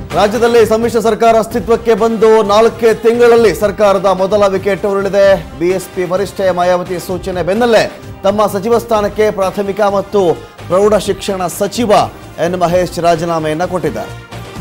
ರಾಜ್ಯದಲ್ಲಿ ಸಮ್ಮಿಶ್ರ ಸರ್ಕಾರ ಅಸ್ತಿತ್ವಕ್ಕೆ ಬಂದು ನಾಲ್ಕೇ ತಿಂಗಳಲ್ಲಿ ಸರ್ಕಾರದ ಮೊದಲ ವಿಕೆಟ್ ಉರುಳಿದೆ ಬಿಎಸ್ಪಿ ವರಿಷ್ಠೆ ಮಾಯಾವತಿ ಸೂಚನೆ ಬೆನ್ನಲ್ಲೇ ತಮ್ಮ ಸಚಿವ ಸ್ಥಾನಕ್ಕೆ ಪ್ರಾಥಮಿಕ ಮತ್ತು ಪ್ರೌಢ ಶಿಕ್ಷಣ ಸಚಿವ ಎನ್ ಮಹೇಶ್ ರಾಜೀನಾಮೆಯನ್ನ ಕೊಟ್ಟಿದ್ದಾರೆ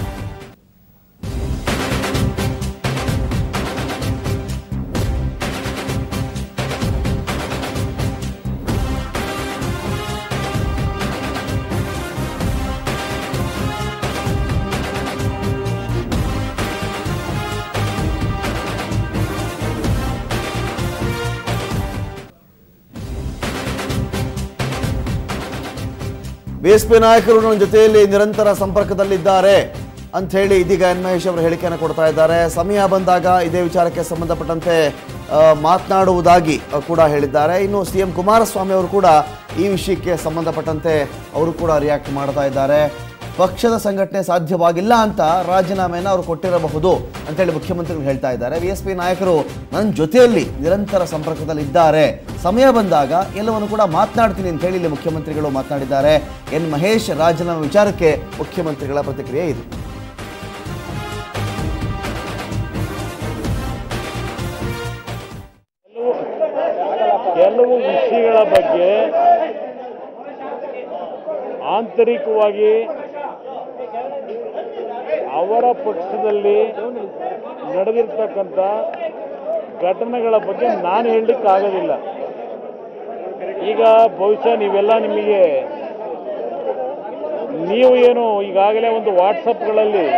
ಬಿಎಸ್ಪಿ ನಾಯಕರು ನನ್ನ ಜೊತೆಯಲ್ಲಿ ನಿರಂತರ ಸಂಪರ್ಕದಲ್ಲಿದ್ದಾರೆ ಅಂತ ಹೇಳಿ ಇದೀಗ ಎನ್ ಮಹೇಶ್ ಅವರು ಹೇಳಿಕೆಯನ್ನು ಕೊಡ್ತಾ ಇದ್ದಾರೆ ಸಮಯ ಬಂದಾಗ ಇದೇ ವಿಚಾರಕ್ಕೆ ಸಂಬಂಧಪಟ್ಟಂತೆ ಆ, ಮಾತನಾಡುವುದಾಗಿ ಆ, ಕೂಡ ಹೇಳಿದ್ದಾರೆ ಇನ್ನು ಸಿ ಎಂ ಕುಮಾರಸ್ವಾಮಿ ಅವರು ಕೂಡ ಈ ವಿಷಯಕ್ಕೆ ಸಂಬಂಧಪಟ್ಟಂತೆ ಅವರು ಕೂಡ ರಿಯಾಕ್ಟ್ ಮಾಡ್ತಾ ಇದ್ದಾರೆ ಪಕ್ಷದ ಸಂಘಟನೆ ಸಾಧ್ಯವಾಗಿಲ್ಲ ಅಂತ ರಾಜೀನಾಮೆಯನ್ನು ಅವರು ಕೊಟ್ಟಿರಬಹುದು ಅಂತೇಳಿ ಮುಖ್ಯಮಂತ್ರಿಗಳು ಹೇಳ್ತಾ ಇದ್ದಾರೆ ಬಿ ಎಸ್ ಪಿ ನಾಯಕರು ನನ್ನ ಜೊತೆಯಲ್ಲಿ ನಿರಂತರ ಸಂಪರ್ಕದಲ್ಲಿದ್ದಾರೆ ಸಮಯ ಬಂದಾಗ ಎಲ್ಲವನ್ನು ಕೂಡ ಮಾತನಾಡ್ತೀನಿ ಅಂತ ಹೇಳಿ ಇಲ್ಲಿ ಮುಖ್ಯಮಂತ್ರಿಗಳು ಮಾತನಾಡಿದ್ದಾರೆ ಎನ್ ಮಹೇಶ್ ರಾಜೀನಾಮೆ ವಿಚಾರಕ್ಕೆ ಮುಖ್ಯಮಂತ್ರಿಗಳ ಪ್ರತಿಕ್ರಿಯೆ ಇದು ಕೆಲವು ವಿಷಯಗಳ ಬಗ್ಗೆ ಆಂತರಿಕವಾಗಿ ಅವರ ಪಕ್ಷದಲ್ಲಿ ನಡೆದಿರ್ತಕ್ಕಂಥ ಘಟನೆಗಳ ಬಗ್ಗೆ ನಾನು ಹೇಳಲಿಕ್ಕೆ ಆಗೋದಿಲ್ಲ ಈಗ ಬಹುಶಃ ನೀವೆಲ್ಲ ನಿಮಗೆ ನೀವು ಏನು ಈಗಾಗಲೇ ಒಂದು ವಾಟ್ಸಪ್ಗಳಲ್ಲಿ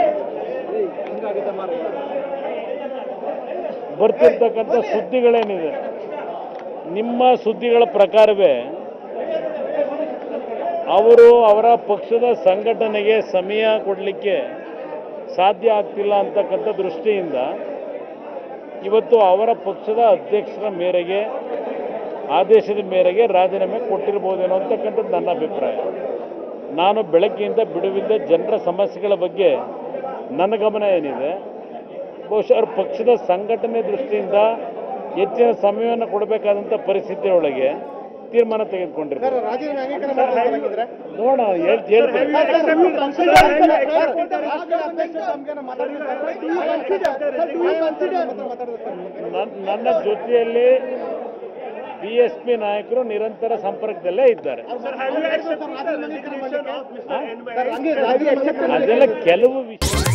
ಬರ್ತಿರ್ತಕ್ಕಂಥ ಸುದ್ದಿಗಳೇನಿದೆ ನಿಮ್ಮ ಸುದ್ದಿಗಳ ಪ್ರಕಾರವೇ ಅವರು ಅವರ ಪಕ್ಷದ ಸಂಘಟನೆಗೆ ಸಮಯ ಕೊಡಲಿಕ್ಕೆ ಸಾಧ್ಯ ಆಗ್ತಿಲ್ಲ ಅಂತಕ್ಕಂಥ ದೃಷ್ಟಿಯಿಂದ ಇವತ್ತು ಅವರ ಪಕ್ಷದ ಅಧ್ಯಕ್ಷರ ಮೇರೆಗೆ ಆದೇಶದ ಮೇರೆಗೆ ರಾಜೀನಾಮೆ ಕೊಟ್ಟಿರ್ಬೋದೇನೋ ಅಂತಕ್ಕಂಥದ್ದು ನನ್ನ ಅಭಿಪ್ರಾಯ ನಾನು ಬೆಳಗ್ಗೆಯಿಂದ ಬಿಡುವಿಲ್ಲದೆ ಜನರ ಸಮಸ್ಯೆಗಳ ಬಗ್ಗೆ ನನ್ನ ಗಮನ ಏನಿದೆ ಬಹುಶಃ ಅವ್ರ ಪಕ್ಷದ ಸಂಘಟನೆ ದೃಷ್ಟಿಯಿಂದ ಹೆಚ್ಚಿನ ಸಮಯವನ್ನು ಕೊಡಬೇಕಾದಂಥ ಪರಿಸ್ಥಿತಿಯೊಳಗೆ ತೀರ್ಮಾನ ತೆಗೆದುಕೊಂಡಿರ್ತಾರೆ ನೋಡೋಣ ಹೇಳ್- ಹೇಳ್ತೀನಿ ನನ್- ನನ್ನ ಜೊತೆಯಲ್ಲಿ ಬಿ ಎಸ್ ಪಿ ನಾಯಕರು ನಿರಂತರ ಸಂಪರ್ಕದಲ್ಲೇ ಇದ್ದಾರೆ ಅದೆಲ್ಲ ಕೆಲವು ವಿಷಯ